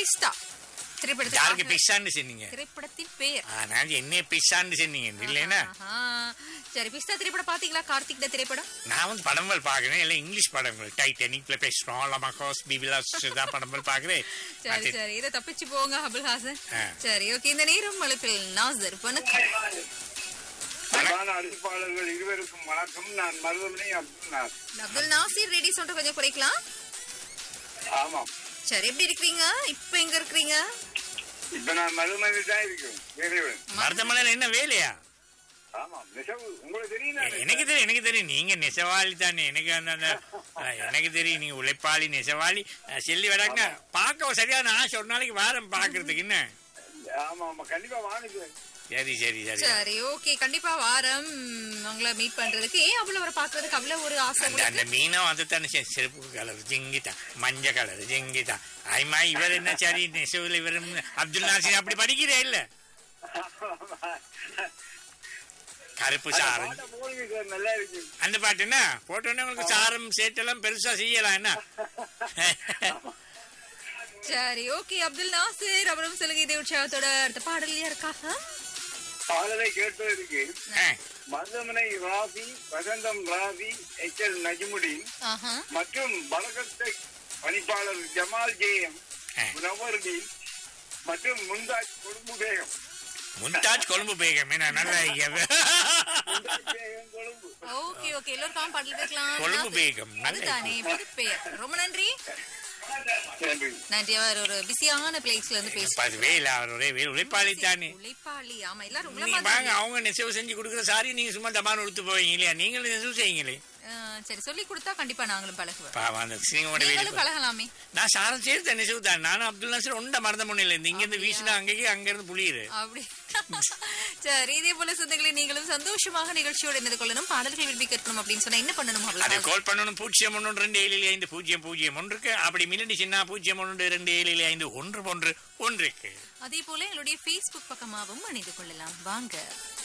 பிஸ்தா யாருக்கு திரைப்படத்தில் பிஸ்ஸான்னு சொன்னீங்க திரைப்படத்தின் பெயர் ஆ, நான் என்ன பிஸ்ஸான்னு சொன்னீங்க இல்லைன்னா ஆஹா. சரி பிஸ்தா திரைப்படம் பாத்தீங்களா கார்த்திக் தான் திரைப்படம் நான் வந்து படங்கள் பார்க்குறேன் இல்லை இங்கிலீஷ் படங்கள் டைட்டானிக்ல பேசுறோம் லமாக்கோஸ் பிபிலாஸ் தான் படங்கள் பார்க்குறேன் சரி சரி இதை தப்பிச்சு போங்க அபுல் ஹாசன் ஆ. சரி ஓகே இந்த நேரம் அழைப்பில் நாசர் வணக்கம் அன்பான அறிவிப்பாளர்கள் இருவருக்கும் வணக்கம் நான் மருதமணி அப்துல் நாஸ் அப்துல் நாசிர் ரெடி சொல்ற கொஞ்சம் குறைக்கலாம் ஆமாம் சரி எப்படி இருக்கிறீங்க இப்ப எங்க இருக்கிறீங்க இப்ப நான் மருதமணி தான் இருக்கேன் வேலைவன் மருதமலையில் என்ன வேலையா ஆமாம் நெசவு உங்களுக்கு தெரியும் எனக்கு தெரியும் எனக்கு தெரியும் நீங்க நெசவாளி தானே எனக்கு அந்த அந்த அஹ், எனக்கு தெரியும் நீங்க உழைப்பாளி நெசவாளி அஹ், சொல்லி வராங்க பார்க்க சரியான ஆசை ஒரு நாளைக்கு வாரம் பார்க்கறதுக்கு என்ன ஆமா ஆமா கண்டிப்பா வாங்க சரி சரி சரி சரி ஓகே கண்டிப்பா வாரம் உங்களை மீட் பண்றதுக்கு ஏன் அவ்வளவு அவரை பாக்குறதுக்கு அவ்வளவு ஒரு ஆசை அந்த அந்த உங்களுக்கு மீனும் அது தானே செருப்பு கலர் ஜிங்கிதா மஞ்சள் கலர் ஜிங்கிதா ஐமா இவர் என்ன சரி நெசவுல இவர் அப்துல் நாசிர் அப்படி படிக்கிறே இல்ல கருப்பு சாரம் பாட்டை போடுங்க சார் நல்லா இருக்கு அந்த பாட்டு என்ன போட்டோன்னே உங்களுக்கு சாரம் சேட்டெல்லாம் பெருசா செய்யலாம் என்ன சரி ஓகே அப்துல் நாசிர் அவரும் சொல்லுங்க இதே உற்சாகத்தோட அடுத்த பாடல் யாருக்காக பாடலை கேட்டதற்கு அஹ், மருதமனை ராசி வசந்தம் ராசி எச் எல் நஜிமுடீன் ஆஹா மற்றும் பலகத்தை பணிப்பாளர் ஜமால் ஜேஎம் அஹ். முனவர்தீன் மற்றும் முந்தாஜ் கொழும்பு பேகம் மும்தாஜ் கொழும்பு பேகம் என்ன நல்ல முந்தாஜ் பேகம் கொழும்பு ஓகே ஓகே எல்லோருக்கும் பாடல் கேட்கலாம் கொழும்பு நாசிர். பேகம் நல்ல அதுதானே புது பெயர் ரொம்ப நன்றி நன்றி நன்றி அவர் ஒரு பிஸியான பிளேஸ்ல இருந்து பேசி பத்து வேலை அவர் ஒரே வேலை உழைப்பாளி தானே உழைப்பாளி ஆமா எல்லாரும் உங்களை நீங்க மாதிரி வாங்க அவங்க நெசவு செஞ்சு கொடுக்குற சாரி நீங்க சும்மா தபான் கொடுத்து போவீங்க இல்லையா நீங்களும் நெசவு செய்யுங்களே ஆ, சரி சொல்லி கொடுத்தா கண்டிப்பா நாங்களும் பழகுவோம் பாவம் அந்த சினிமாவோட நீங்களும் வேலை பழகலாமே நான் சாரம் சேர்த்து நெசவு தான் நானும் அப்துல் நாசர் ஒண்ட மறந்த முன்னில இருந்து இங்க இருந்து வீசினா அங்கேயே அங்க இருந்து புளியுது அப்படி சரி இதே போல சொந்தங்களை நீங்களும் சந்தோஷமாக நிகழ்ச்சியோடு இணைந்து கொள்ளணும் பாடல்கள் விரும்பி கேட்கணும் அப்படின்னு சொன்னா என்ன பண்ணணும் அது அவ்வளவு கால் பண்ணணும் பூஜ்ஜியம் ஒன்று ரெண்டு ஏழு ஐந்து பூஜ்ஜியம் பூஜ்ஜியம் ஒன்றுக்கு அப்படி மில்லடி சின்ன பூஜ்ஜியம் ஒன்று ரெண்டு ஏழு ஐந்து ஒன்று ஒன்று ஒன்றுக்கு அதே போல எங்களுடைய Facebook பக்கமாகவும் இணைந்து கொள்ளலாம் வாங்க